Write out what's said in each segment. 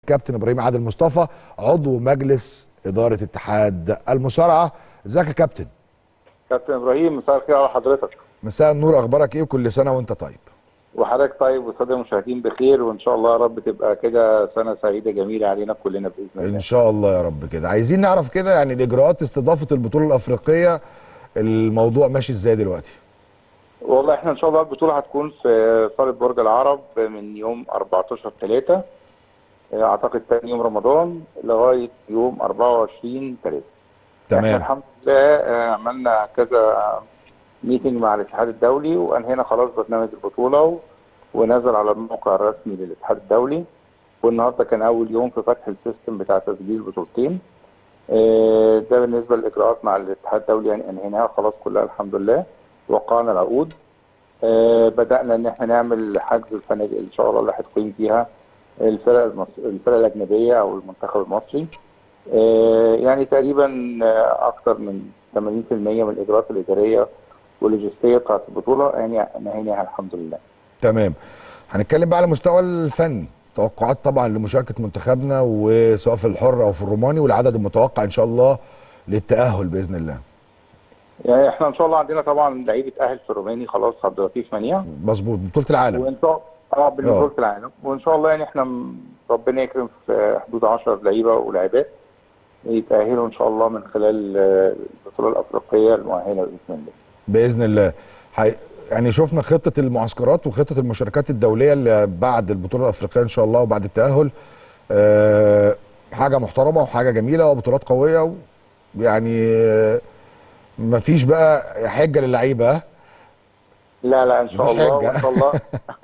كابتن ابراهيم عادل مصطفى عضو مجلس اداره اتحاد المصارعه ازيك يا كابتن كابتن ابراهيم مساء الخير على حضرتك مساء النور اخبارك ايه وكل سنه وانت طيب وحضرتك طيب والساده المشاهدين بخير وان شاء الله يا رب تبقى كده سنه سعيده جميله علينا كلنا باذن الله ان شاء الله يا رب كده عايزين نعرف كده يعني الاجراءات استضافه البطوله الافريقيه الموضوع ماشي ازاي دلوقتي والله احنا ان شاء الله البطوله هتكون في صاله برج العرب من يوم 14 3 اعتقد ثاني يوم رمضان لغايه يوم 24 3 احنا تمام الحمد لله آه، عملنا كذا ميتنج مع الاتحاد الدولي وانهينا خلاص برنامج البطوله و- ونزل على الموقع الرسمي للاتحاد الدولي والنهارده كان اول يوم في فتح السيستم بتاع تسجيل البطولتين آه، ده بالنسبه للاجراءات مع الاتحاد الدولي يعني انهيناها خلاص كلها الحمد لله وقعنا العقود آه، بدانا ان احنا نعمل حجز الفنادق ان شاء الله اللي هتقيم فيها الفرق المص... الفرق الاجنبيه او المنتخب المصري آه، يعني تقريبا آه، اكثر من 80% من الاجراءات الاداريه واللوجستيه بتاعت البطوله يعني نهيناها الحمد لله. تمام هنتكلم بقى على المستوى الفني توقعات طبعا لمشاركه منتخبنا وسواء في الحر او في الروماني والعدد المتوقع ان شاء الله للتاهل باذن الله يعني احنا ان شاء الله عندنا طبعا لعيبه اهل في الروماني خلاص عبد اللطيف منيع مظبوط بطوله العالم وان شاء اه بالبطوله العالم وان شاء الله يعني احنا م- ربنا يكرم في حدود 10 لعيبه ولاعبات يتاهلوا ان شاء الله من خلال آه، البطوله الافريقيه المؤهله باذن الله. باذن الله حي... يعني شفنا خطه المعسكرات وخطه المشاركات الدوليه اللي بعد البطوله الافريقيه ان شاء الله وبعد التاهل أه حاجه محترمه وحاجه جميله وبطولات قويه ويعني آه، مفيش بقى حجه للعيبه ها؟ لا لا ان شاء مفيش الله حجة. وان شاء الله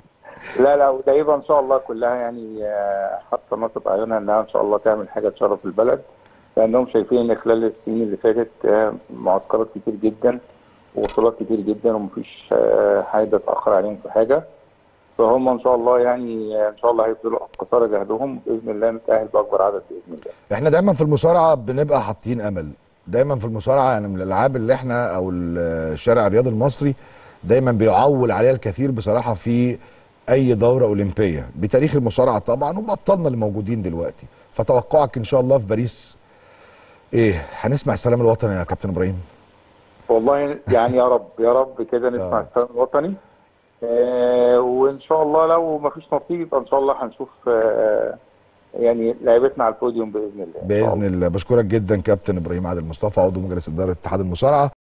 لا لا ولعيبه ان شاء الله كلها يعني آه، حاطه نصب اعينها انها ان شاء الله تعمل حاجه تشرف البلد لانهم شايفين ان خلال السنين اللي فاتت آه، معسكرات كتير جدا وبطولات كتير جدا ومفيش آه، حاجه تاخر عليهم في حاجه فهم ان شاء الله يعني آه، ان شاء الله هيبذلوا قصارى جهدهم باذن الله نتاهل باكبر عدد باذن الله. احنا دايما في المصارعه بنبقى حاطين امل دايما في المصارعه يعني من الالعاب اللي احنا او الشارع الرياضي المصري دايما بيعول عليها الكثير بصراحه في اي دوره اولمبيه بتاريخ المصارعه طبعا وبابطالنا اللي موجودين دلوقتي فتوقعك ان شاء الله في باريس ايه هنسمع السلام الوطني يا كابتن ابراهيم والله يعني يا رب يا رب كده نسمع آه. السلام الوطني آه وان شاء الله لو ما فيش نصيب يبقى ان شاء الله هنشوف آه يعني لعيبتنا على البوديوم باذن الله إن شاء الله. باذن الله بشكرك جدا كابتن ابراهيم عادل مصطفى عضو مجلس اداره اتحاد المصارعه